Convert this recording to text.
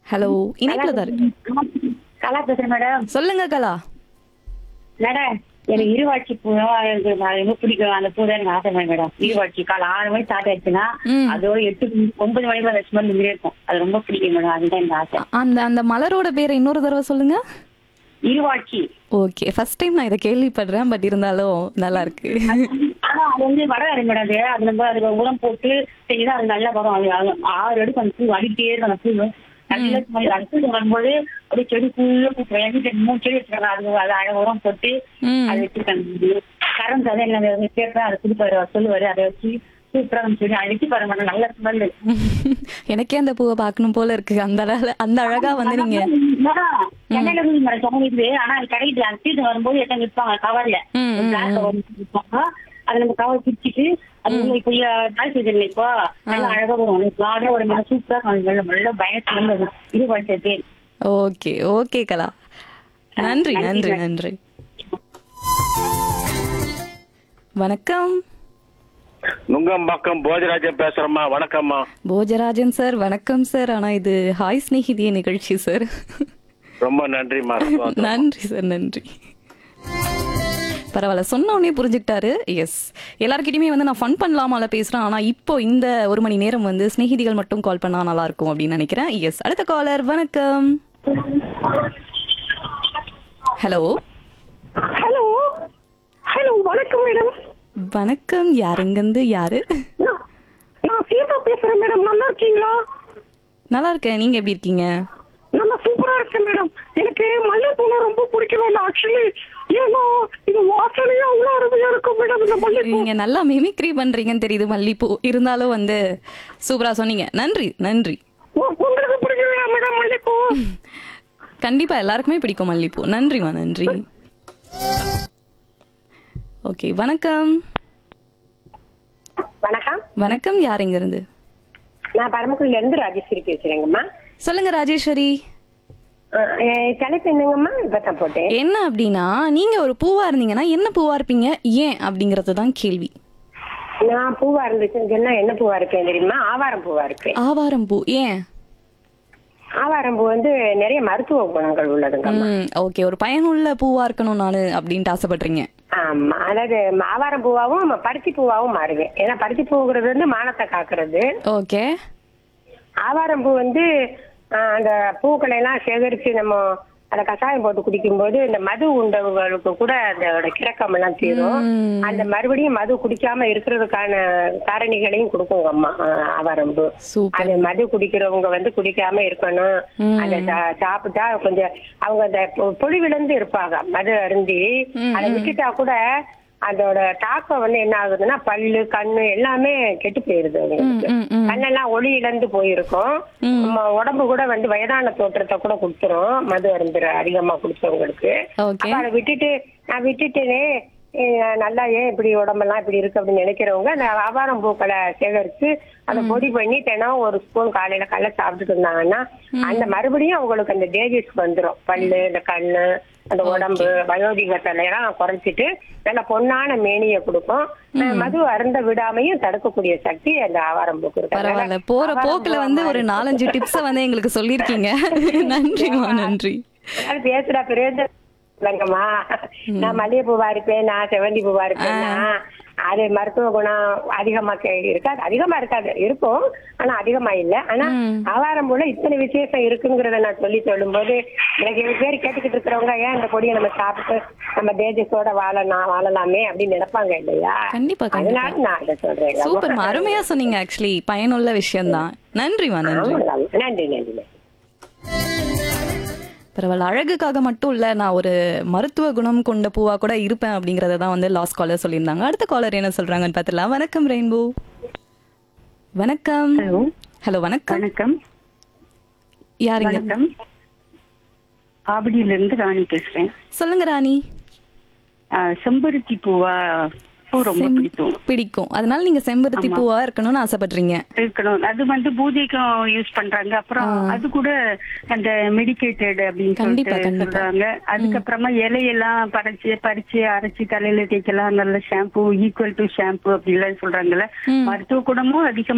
Hello இணைப்புல தான் இருக்கு கலா பேசுறேன் மேடம் சொல்லுங்க கலா மேடம் எனக்கு இருவாட்சி பூ எனக்கு நான் ரொம்ப பிடிக்கும் அந்த பூ தான் எனக்கு ஆசை மேடம் இருவாட்சி காலை ஆறு மணி ஸ்டார்ட் ஆயிடுச்சுன்னா ம். அதோட எட்டு மணி- ஒன்பது மணி வரை ஸ்மெல் இருந்தே இருக்கும் அது ரொம்ப பிடிக்கும் மேடம் அதுதான் எனக்கு ஆசை அந்த அந்த மலரோட பேரை இன்னொரு தடவை சொல்லுங்க இருவாட்சி ஓகே ஃபர்ஸ்ட் டைம் நான் இதை கேள்விப்படுறேன் பட் இருந்தாலும் நல்லா இருக்கு ஆனா அது வந்து வடகாரி மேடம் அது அது நம்ம அதுக்கு உரம் போட்டு செய்யுதா அது நல்லா வரும் அது அது ஆறு அடுக்கு அந்த பூ அடிக்கிட்டே இருக்கும் அந்த பூ நல்ல smell. அந்த பூ வரும்போது அப்படியே செடி ஃபுல்லா பூ எங்க மூணு செடி வச்சிருக்காங்க அது அது அழகா உரம் போட்டு ம். அது வச்சிருக்காங்க கரண்ட் அதை என்ன கேட்பேன் அதை கொடுப்பாரு அவர் சொல்லுவாரு அதை வச்சு சூப்பரா சொல்லி அழிச்சு பாருங்க மேடம் நல்ல ஸ்மெல் எனக்கே அந்த பூவை பார்க்கணும் போல இருக்கு அந்த அழகா அந்த அழகா வந்து நீங்க சென்னையில இருந்து மேடம் சொன்னது ஆனா அது கிடைக்குது அந்த சீசன் வரும்போது எத்தனை விற்பாங்க கவர்ல ம், ம், பிளாக் கவர் விற்பாங்க அது நம்ம கவர் பிரிச்சுட்டு அது உள்ள இப்போ நாள் சீசன் இப்போ நல்லா அழகா வரும் பிளாடா ஒரு நல்ல சூப்பரா இருக்கும் நல்ல நல்ல பயத்துல இருந்து இது படிச்சது ஓகே ஓகே கலா நன்றி நன்றி நன்றி வணக்கம் நுங்கம்பாக்கம் போஜராஜன் பேசுறேம்மா வணக்கம்மா போஜராஜன் சார் வணக்கம் சார் ஆனா இது ஹாய் ஸ்நேகிதிய நிகழ்ச்சி சார் ரொம்ப நன்றிம்மா ரொம்ப நன்றி சார் நன்றி பரவாயில்ல சொன்ன உடனே புரிஞ்சுக்கிட்டாரு எஸ் எல்லார்கிட்டயுமே வந்து நான் ஃபன் பண்ணலாமால பேசுறேன் ஆனா இப்போ இந்த ஒரு மணி நேரம் வந்து சிநேகிதிகள் மட்டும் கால் பண்ணா நல்லா இருக்கும் அப்படின்னு நினைக்கிறேன் எஸ் அடுத்த காலர் வணக்கம் ஹலோ ஹலோ ஹலோ வணக்கம் மேடம் வணக்கம் யாருங்கந்து யாரு நான் நான் சீதா பேசுறேன் மேடம் நல்லா இருக்கீங்களா நல்லா இருக்கேன் நீங்க எப்படி இருக்கீங்க நல்லா சூப்பரா இருக்கேன் மேடம் எனக்கு மல்லிகைப்பூனா ரொம்ப பிடிக்கும் ஆக்சுவலி ஏன்னா இது வாசனையும் அவ்வளோ அருமையா இருக்கும் மேடம் இந்த மல்லிகைப்பூ நீங்க நல்லா மிமிக்ரி பண்றீங்கன்னு தெரியுது மல்லிப்பூ இருந்தாலும் வந்து சூப்பரா சொன்னீங்க நன்றி நன்றி உ- உங்களுக்கு பிடிக்கலையா மேடம் மல்லிகைப்பூ கண்டிப்பா எல்லாருக்குமே பிடிக்கும் மல்லிப்பூ நன்றிமா நன்றி ஓகே வணக்கம் வணக்கம் வணக்கம் யார் இங்க இருந்து நான் பரமக்குடியில இருந்து ராஜேஸ்வரி பேசுறேங்கம்மா சொல்லுங்க ராஜேஸ்வரி அஹ், என் தலைப்பு என்னங்கம்மா இப்பதான் போட்டேன் என்ன அப்படின்னா நீங்க ஒரு பூவா இருந்தீங்கன்னா என்ன பூவா இருப்பீங்க ஏன் அப்படிங்கறது தான் கேள்வி நான் பூவா இருந்துச்சுன்னு சொன்னா என்ன பூவா இருப்பேன் தெரியுமா ஆவாரம் பூவா இருப்பேன் ஆவாரம் பூ ஏன் ஆவாரம் பூ வந்து நிறைய மருத்துவ குணங்கள் உள்ளதுங்கம்மா ம் ஓகே ஒரு பயனுள்ள பூவா இருக்கணும் நானு அப்படின்ட்டு ஆசைப்படுறீங்க ஆமா அதாவது ஆவாரம் பூவாவும் பருத்தி பூவாவும் மாறுவேன் ஏன்னா பருத்தி பூங்கிறது வந்து மானத்தை காக்குறது ஓகே ஆவாரம் பூ வந்து ஆஹ், அந்த பூக்களை எல்லாம் சேகரிச்சு நம்ம அந்த கஷாயம் போட்டு குடிக்கும்போது இந்த மது உண்டவங்களுக்கு கூட அதோட கிறக்கம் எல்லாம் தீரும் ம். அந்த மறுபடியும் மது குடிக்காம இருக்கிறதுக்கான காரணிகளையும் கொடுக்கும் அம்மா ஆஹ், ஆவாரம் பூ சூப்பர் அது மது குடிக்கிறவங்க வந்து குடிக்காம இருக்கணும் ம். அதை சா- சாப்பிட்டா கொஞ்சம் அவங்க அந்த பொ- பொழிவிழந்து இருப்பாங்க மது அருந்தி ம், அதை விட்டுட்டா கூட அதோட தாக்கம் வந்து என்ன ஆகுதுன்னா பல்லு கண்ணு எல்லாமே கெட்டு போயிருது அவங்களுக்கு ம், ம். கண்ணெல்லாம் ஒளி இழந்து போயிருக்கும் ம். நம்ம உடம்பு கூட வந்து வயதான தோற்றத்தை கூட கொடுத்துரும் மது அருந்துற அதிகமா குடிச்சவங்களுக்கு ஓகே அப்ப அதை விட்டுட்டு நான் விட்டுட்டேனே அஹ் நல்லா ஏன் இப்படி உடம்பெல்லாம் இப்படி இருக்கு அப்படின்னு நினைக்கிறவங்க அந்த ஆவாரம் பூக்களை சேகரிச்சு அதை பொடி பண்ணி தினம் ஒரு ஸ்பூன் காலையில காலைல சாப்பிட்டுட்டு இருந்தாங்கன்னா அந்த மறுபடியும் அவங்களுக்கு அந்த டேஜஸ் வந்துரும் பல்லு இந்த கண்ணு அந்த உடம்பு வயோதிகத்தலை எல்லாம் குறைச்சிட்டு நல்ல பொன்னான மேனியை கொடுக்கும் அஹ் மது அருந்த விடாமையும் தடுக்கக்கூடிய சக்தி அந்த ஆவாரம் பூக்கு இருக்கு அதனால பரவாயில்ல போற ஆவாரம் போக்குல பூவை வந்து ஒரு மாதிரி- நாலஞ்சு டிப்ஸ வந்து எங்களுக்கு சொல்லிருக்கீங்க நன்றிமா நன்றி அது பேசுறா பிரயோஜனம் இல்லைங்கம்மா நான் மல்லிகை பூவா இருப்பேன் நான் செவந்தி பூவா இருப்பேன்னா அது மருத்துவ குணம் அதிகமா கே- இருக்காது அதிகமா இருக்காது இருக்கும் ஆனா அதிகமா இல்ல ஆனா ம். ஆவாரம் போல இத்தனை விசேஷம் இருக்குங்கிறத நான் சொல்லி சொல்லும்போது எனக்கு இவ்வளவு பேர் கேட்டுக்கிட்டு இருக்கிறவங்க ஏன் இந்த பொடியை நம்ம சாப்பிட்டு நம்ம தேஜஸோட வாழலாம் வாழலாமே அப்படின்னு நினைப்பாங்க இல்லையா கண்டிப்பா கண்டிப்பா அதனால நான் அதை சொல்றேன் சூப்பர்மா அருமையா சொன்னீங்க ஆக்சுவலி பயனுள்ள விஷயம்தான் நன்றிமா நன்றி ஆமாங்க. நன்றி நன்றி பரவாயில்ல அழகுக்காக மட்டும் இல்ல நான் ஒரு மருத்துவ குணம் கொண்ட பூவா கூட இருப்பேன் அப்படிங்கறத தான் வந்து லாஸ்ட் காலர் சொல்லியிருந்தாங்க அடுத்த காலர் என்ன சொல்றாங்கன்னு பார்த்துலாம் வணக்கம் ரெயின்போ வணக்கம் ஹலோ ஹலோ வணக்கம் வணக்கம் யாருங்க வணக்கம் ஆவடியில இருந்து ராணி பேசுறேன் சொல்லுங்க ராணி ஆஹ் செம்பருத்தி பூவா பூ ரொம்ப செம்- பிடிக்கும் பிடிக்கும் அதனால நீங்க செம்பருத்தி பூவா இருக்கணும்னு ஆசைப்படுறீங்க இருக்கணும் அது வந்து பூஜைக்கும் யூஸ் பண்றாங்க அப்புறம் அது கூட அந்த மெடிக்கேட்டட் அப்படின்னு கண்டிப்பா, சொல்லிட்டு கண்டிப்பா. சொல்றாங்க அதுக்கப்புறமா இலையெல்லாம் பறிச்சு பறிச்சு அரைச்சு தலையில தேய்க்கலாம் நல்ல ஷாம்பு ஈக்குவல் டு ஷாம்பு அப்படிலாம் சொல்றாங்கல்ல ம். மருத்துவ குணமும் அதிகம்